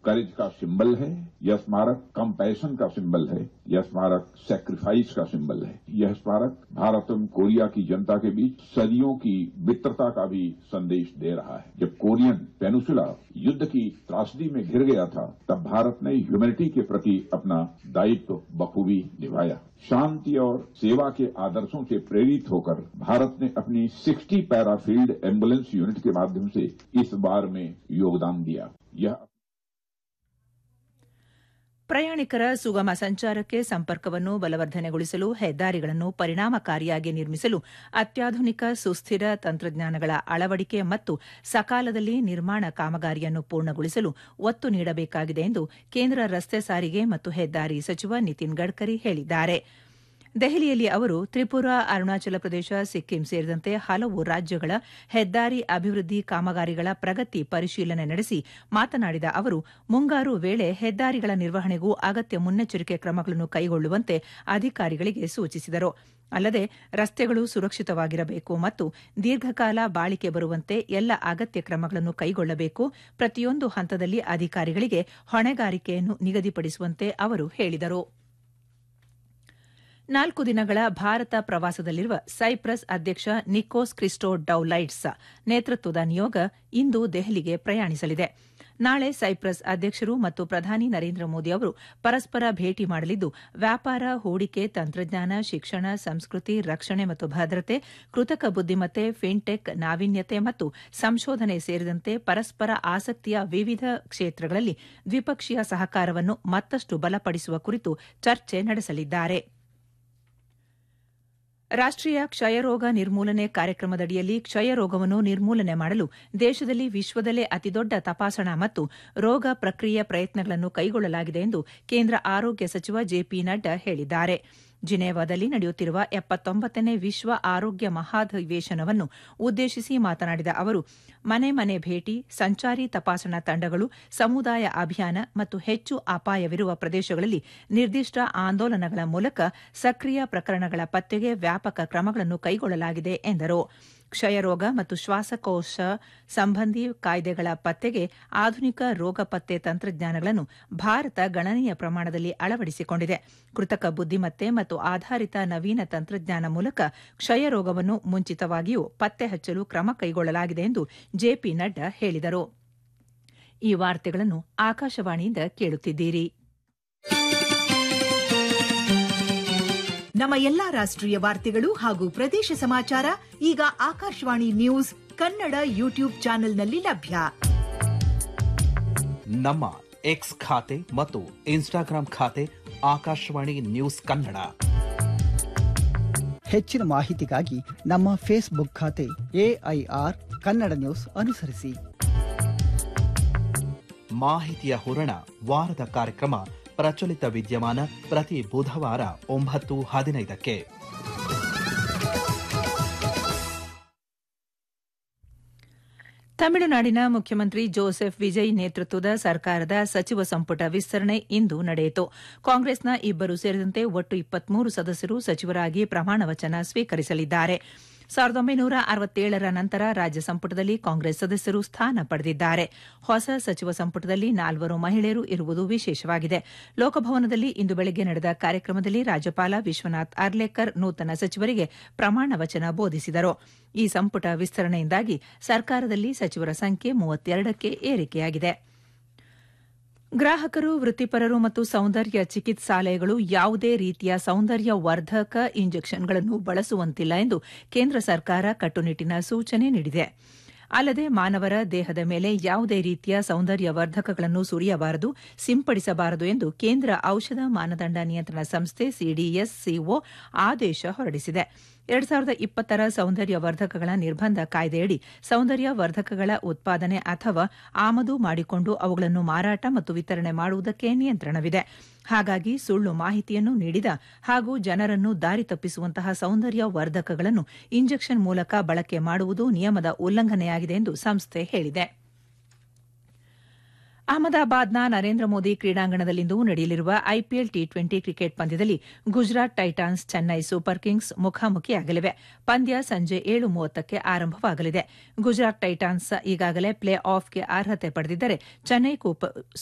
करेज का सिंबल है यह स्मारक कंपैशन का सिंबल है यह स्मारक सेक्रीफाइस का सिंबल है यह स्मारक भारत एवं कोरिया की जनता के बीच सदियों की मित्रता का भी संदेश दे रहा है जब कोरियन पेनुसुला युद्ध की त्रासदी में घिर गया था तब भारत ने ह्यूमैनिटी के प्रति अपना दायित्व बखूबी निभाया शांति और सेवा के आदर्शों से प्रेरित होकर भारत ने अपनी 60 पैराफील्ड एम्बुलेंस यूनिट के माध्यम से इस बार में योगदान दिया यह ಪ್ರಯಾಣಿಕರ ಸುಗಮ ಸಂಚಾರಕ್ಕೆ ಸಂಪರ್ಕವನ್ನು ಬಲವರ್ಧನೆಗೊಳಿಸಲು ಹೆದ್ದಾರಿಗಳನ್ನು ಪರಿಣಾಮಕಾರಿಯಾಗಿ ನಿರ್ಮಿಸಲು ಅತ್ಯಾಧುನಿಕ ಸುಸ್ಥಿರ ತಂತ್ರಜ್ಞಾನಗಳ ಅಳವಡಿಕೆ ಮತ್ತು ಸಕಾಲದಲ್ಲಿ ನಿರ್ಮಾಣ ಕಾಮಗಾರಿಯನ್ನು ಪೂರ್ಣಗೊಳಿಸಲು ಒತ್ತು ನೀಡಬೇಕಾಗಿದೆ ಎಂದು ಕೇಂದ್ರ ರಸ್ತೆ ಸಾರಿಗೆ ಮತ್ತು ಹೆದ್ದಾರಿ ಸಚಿವ ನಿತಿನ್ ಗಡ್ಕರಿ ಹೇಳಿದ್ದಾರೆ ದೆಹಲಿಯಲ್ಲಿ ಅವರು ತ್ರಿಪುರಾ ಅರುಣಾಚಲ ಪ್ರದೇಶ ಸಿಕ್ಕಿಂ ಸೇರಿದಂತೆ ಹಲವು ರಾಜ್ಯಗಳ ಹೆದ್ದಾರಿ ಅಭಿವೃದ್ಧಿ ಕಾಮಗಾರಿಗಳ ಪ್ರಗತಿ ಪರಿಶೀಲನೆ ನಡೆಸಿ ಮಾತನಾಡಿದ ಅವರು ಮುಂಗಾರು ವೇಳೆ ಹೆದ್ದಾರಿಗಳ ನಿರ್ವಹಣೆಗೂ ಅಗತ್ಯ ಮುನ್ನೆಚ್ಚರಿಕೆ ಕ್ರಮಗಳನ್ನು ಕೈಗೊಳ್ಳುವಂತೆ ಅಧಿಕಾರಿಗಳಿಗೆ ಸೂಚಿಸಿದರು ಅಲ್ಲದೆ ರಸ್ತೆಗಳು ಸುರಕ್ಷಿತವಾಗಿರಬೇಕು ಮತ್ತು ದೀರ್ಘಕಾಲ ಬಾಳಿಕೆ ಬರುವಂತೆ ಎಲ್ಲ ಅಗತ್ಯ ಕ್ರಮಗಳನ್ನು ಕೈಗೊಳ್ಳಬೇಕು ಪ್ರತಿಯೊಂದು ಹಂತದಲ್ಲಿ ಅಧಿಕಾರಿಗಳಿಗೆ ಹೊಣೆಗಾರಿಕೆಯನ್ನು ನಿಗದಿಪಡಿಸುವಂತೆ ಅವರು ಹೇಳಿದರು ನಾಲ್ಕು ದಿನಗಳ ಭಾರತ ಪ್ರವಾಸದಲ್ಲಿರುವ ಸೈಪ್ರಸ್ ಅಧ್ಯಕ್ಷ ನಿಕೋಸ್ ಕ್ರಿಸ್ಟೋ ಡೌಲೈಟ್ಸ್ ನೇತೃತ್ವದ ನಿಯೋಗ ಇಂದು ದೆಹಲಿಗೆ ಪ್ರಯಾಣಿಸಲಿದೆ ನಾಳೆ ಸೈಪ್ರಸ್ ಅಧ್ಯಕ್ಷರು ಮತ್ತು ಪ್ರಧಾನಿ ನರೇಂದ್ರ ಮೋದಿ ಅವರು ಪರಸ್ಪರ ಭೇಟಿ ಮಾಡಲಿದ್ದು ವ್ಯಾಪಾರ ಹೂಡಿಕೆ ತಂತ್ರಜ್ಞಾನ ಶಿಕ್ಷಣ ಸಂಸ್ಕೃತಿ ರಕ್ಷಣೆ ಮತ್ತು ಭದ್ರತೆ ಕೃತಕ ಬುದ್ದಿಮತ್ತೆ ಫಿನ್ಟೆಕ್ ನಾವೀನ್ಯತೆ ಮತ್ತು ಸಂಶೋಧನೆ ಸೇರಿದಂತೆ ಪರಸ್ಪರ ಆಸಕ್ತಿಯ ವಿವಿಧ ಕ್ಷೇತ್ರಗಳಲ್ಲಿ ದ್ವಿಪಕ್ಷೀಯ ಸಹಕಾರವನ್ನು ಮತ್ತಷ್ಟು ಬಲಪಡಿಸುವ ಕುರಿತು ಚರ್ಚೆ ನಡೆಸಲಿದ್ದಾರೆ ರಾಷ್ಟೀಯ ಕ್ಷಯರೋಗ ನಿರ್ಮೂಲನೆ ಕಾರ್ಯಕ್ರಮದಡಿಯಲ್ಲಿ ಕ್ಷಯರೋಗವನ್ನು ನಿರ್ಮೂಲನೆ ಮಾಡಲು ದೇಶದಲ್ಲಿ ವಿಶ್ವದಲ್ಲೇ ಅತಿದೊಡ್ಡ ತಪಾಸಣಾ ಮತ್ತು ರೋಗ ಪ್ರಕ್ರಿಯೆ ಪ್ರಯತ್ನಗಳನ್ನು ಕೈಗೊಳ್ಳಲಾಗಿದೆ ಎಂದು ಕೇಂದ್ರ ಆರೋಗ್ಯ ಸಚಿವ ಜೆಪಿ ನಡ್ಡಾ ಹೇಳಿದ್ದಾರೆ ಜಿನೇವಾದಲ್ಲಿ ನಡೆಯುತ್ತಿರುವ ಎಪ್ಪತ್ತೊಂಬತ್ತನೇ ವಿಶ್ವ ಆರೋಗ್ಯ ಮಹಾಧಿವೇಶನವನ್ನು ಉದ್ದೇಶಿಸಿ ಮಾತನಾಡಿದ ಅವರು ಮನೆ ಮನೆ ಭೇಟಿ ಸಂಚಾರಿ ತಪಾಸಣಾ ತಂಡಗಳು ಸಮುದಾಯ ಅಭಿಯಾನ ಮತ್ತು ಹೆಚ್ಚು ಅಪಾಯವಿರುವ ಪ್ರದೇಶಗಳಲ್ಲಿ ನಿರ್ದಿಷ್ಟ ಆಂದೋಲನಗಳ ಮೂಲಕ ಸಕ್ರಿಯ ಪ್ರಕರಣಗಳ ಪತ್ತೆಗೆ ವ್ಯಾಪಕ ಕ್ರಮಗಳನ್ನು ಕೈಗೊಳ್ಳಲಾಗಿದೆ ಎಂದರು ಕ್ಷಯರೋಗ ಮತ್ತು ಶ್ವಾಸಕೋಶ ಸಂಬಂಧಿ ಕಾಯ್ದೆಗಳ ಪತ್ತೆಗೆ ಆಧುನಿಕ ರೋಗ ಪತ್ತೆ ತಂತ್ರಜ್ಞಾನಗಳನ್ನು ಭಾರತ ಗಣನೀಯ ಪ್ರಮಾಣದಲ್ಲಿ ಅಳವಡಿಸಿಕೊಂಡಿದೆ ಕೃತಕ ಬುದ್ದಿಮತ್ತೆ ಮತ್ತು ಆಧಾರಿತ ನವೀನ ತಂತ್ರಜ್ಞಾನ ಮೂಲಕ ಕ್ಷಯರೋಗವನ್ನು ಮುಂಚಿತವಾಗಿಯೂ ಪತ್ತೆ ಹಚ್ಚಲು ಕ್ರಮ ಕೈಗೊಳ್ಳಲಾಗಿದೆ ಎಂದು ಜೆಪಿ ನಡ್ಡಾ ಹೇಳಿದರು ಈ ವಾರ್ತೆಗಳನ್ನು ಆಕಾಶವಾಣಿಯಿಂದ ಕೇಳುತ್ತಿದ್ದೀರಿ ನಮ್ಮ ಎಲ್ಲಾ ರಾಷ್ಟ್ರೀಯ ವಾರ್ತೆಗಳು ಹಾಗೂ ಪ್ರದೇಶ ಸಮಾಚಾರ ಈಗ ಆಕಾಶವಾಣಿ ನ್ಯೂಸ್ ಕನ್ನಡ ಯೂಟ್ಯೂಬ್ ಚಾನೆಲ್ನಲ್ಲಿ ಲಭ್ಯ ನಮ್ಮ ಎಕ್ಸ್ ಖಾತೆ ಮತ್ತು ಇನ್ಸ್ಟಾಗ್ರಾಂ ಖಾತೆ ಆಕಾಶವಾಣಿ ನ್ಯೂಸ್ ಕನ್ನಡ ಹೆಚ್ಚಿನ ಮಾಹಿತಿಗಾಗಿ ನಮ್ಮ ಫೇಸ್ಬುಕ್ ಖಾತೆ ಎಐಆರ್ ಕನ್ನಡ ನ್ಯೂಸ್ ಅನುಸರಿಸಿ ಮಾಹಿತಿಯ ಹೂರಣ ವಾರದ ಕಾರ್ಯಕ್ರಮ ಪ್ರಚಲಿತ ವಿದ್ಯಮಾನ ಪ್ರತಿ ಬುಧವಾರ ಒಂಬತ್ತು ಹದಿನೈದಕ್ಕೆ ತಮಿಳುನಾಡಿನ ಮುಖ್ಯಮಂತ್ರಿ ಜೋಸೆಫ್ ವಿಜಯ್ ನೇತೃತ್ವದ ಸರ್ಕಾರದ ಸಚಿವ ಸಂಪುಟ ವಿಸ್ತರಣೆ ಇಂದು ನಡೆಯಿತು ಕಾಂಗ್ರೆಸ್ನ ಇಬ್ಬರು ಸೇರಿದಂತೆ ಒಟ್ಟು ಇಪ್ಪತ್ಮೂರು ಸದಸ್ಯರು ಸಚಿವರಾಗಿ ಪ್ರಮಾಣ ವಚನ ಸ್ವೀಕರಿಸಲಿದ್ದಾರೆ ಸಾವಿರದ ಒಂಬೈನೂರ ಅರವತ್ತೇಳರ ನಂತರ ರಾಜ್ಯ ಸಂಪುಟದಲ್ಲಿ ಕಾಂಗ್ರೆಸ್ ಸದಸ್ಯರು ಸ್ಥಾನ ಪಡೆದಿದ್ದಾರೆ ಹೊಸ ಸಚಿವ ಸಂಪುಟದಲ್ಲಿ ನಾಲ್ವರು ಮಹಿಳೆಯರು ಇರುವುದು ವಿಶೇಷವಾಗಿದೆ ಲೋಕಭವನದಲ್ಲಿ ಇಂದು ಬೆಳಗ್ಗೆ ನಡೆದ ಕಾರ್ಯಕ್ರಮದಲ್ಲಿ ರಾಜ್ಯಪಾಲ ವಿಶ್ವನಾಥ್ ಅರ್ಲೇಕರ್ ನೂತನ ಸಚಿವರಿಗೆ ಪ್ರಮಾಣ ವಚನ ಬೋಧಿಸಿದರು ಈ ಸಂಪುಟ ವಿಸ್ತರಣೆಯಿಂದಾಗಿ ಸರ್ಕಾರದಲ್ಲಿ ಸಚಿವರ ಸಂಖ್ಯೆ ಮೂವತ್ತೆರಡಕ್ಕೆ ಏರಿಕೆಯಾಗಿದೆ ಗ್ರಾಹಕರು ವೃತ್ತಿಪರರು ಮತ್ತು ಸೌಂದರ್ಯ ಚಿಕಿತ್ಸಾಲಯಗಳು ಯಾವುದೇ ರೀತಿಯ ಸೌಂದರ್ಯ ವರ್ಧಕ ಇಂಜೆಕ್ಷನ್ಗಳನ್ನು ಬಳಸುವಂತಿಲ್ಲ ಎಂದು ಕೇಂದ್ರ ಸರ್ಕಾರ ಕಟ್ಟುನಿಟ್ಟಿನ ಸೂಚನೆ ನೀಡಿದೆ ಅಲ್ಲದೆ ಮಾನವರ ದೇಹದ ಮೇಲೆ ಯಾವುದೇ ರೀತಿಯ ಸೌಂದರ್ಯ ವರ್ಧಕಗಳನ್ನು ಸುರಿಯಬಾರದು ಸಿಂಪಡಿಸಬಾರದು ಎಂದು ಕೇಂದ್ರ ಔಷಧ ಮಾನದಂಡ ನಿಯಂತ್ರಣ ಸಂಸ್ಥೆ ಸಿಡಿಎಸ್ಸಿಒ ಆದೇಶ ಹೊರಡಿಸಿದೆ ಎರಡ್ ಸಾವಿರದ ಇಪ್ಪತ್ತರ ಸೌಂದರ್ಯ ವರ್ಧಕಗಳ ನಿರ್ಬಂಧ ಕಾಯ್ದೆಯಡಿ ಸೌಂದರ್ಯ ವರ್ಧಕಗಳ ಉತ್ಪಾದನೆ ಅಥವಾ ಆಮದು ಮಾಡಿಕೊಂಡು ಅವುಗಳನ್ನು ಮಾರಾಟ ಮತ್ತು ವಿತರಣೆ ಮಾಡುವುದಕ್ಕೆ ನಿಯಂತ್ರಣವಿದೆ ಹಾಗಾಗಿ ಸುಳ್ಳು ಮಾಹಿತಿಯನ್ನು ನೀಡಿದ ಹಾಗೂ ಜನರನ್ನು ದಾರಿ ತಪ್ಪಿಸುವಂತಹ ಸೌಂದರ್ಯ ವರ್ಧಕಗಳನ್ನು ಇಂಜೆಕ್ಷನ್ ಮೂಲಕ ಬಳಕೆ ಮಾಡುವುದು ನಿಯಮದ ಉಲ್ಲಂಘನೆಯಾಗಿದೆ ಎಂದು ಸಂಸ್ಥೆ ಹೇಳಿದೆ ಅಹಮದಾಬಾದ್ನ ನರೇಂದ್ರ ಮೋದಿ ಕ್ರೀಡಾಂಗಣದಲ್ಲಿಂದು ನಡೆಯಲಿರುವ ಐಪಿಎಲ್ ಟಿ ಟ್ವೆಂಟಿ ಕ್ರಿಕೆಟ್ ಪಂದ್ಯದಲ್ಲಿ Gujarat Titans Chennai Super Kings ಮುಖಾಮುಖಿಯಾಗಲಿವೆ ಪಂದ್ಯ ಸಂಜೆ ಏಳು ಮೂವತ್ತಕ್ಕೆ ಆರಂಭವಾಗಲಿದೆ ಗುಜರಾತ್ ಟೈಟಾನ್ಸ್ ಈಗಾಗಲೇ ಪ್ಲೇ ಆಫ್ಗೆ ಅರ್ಹತೆ ಪಡೆದಿದ್ದರೆ ಚೆನ್ನೈ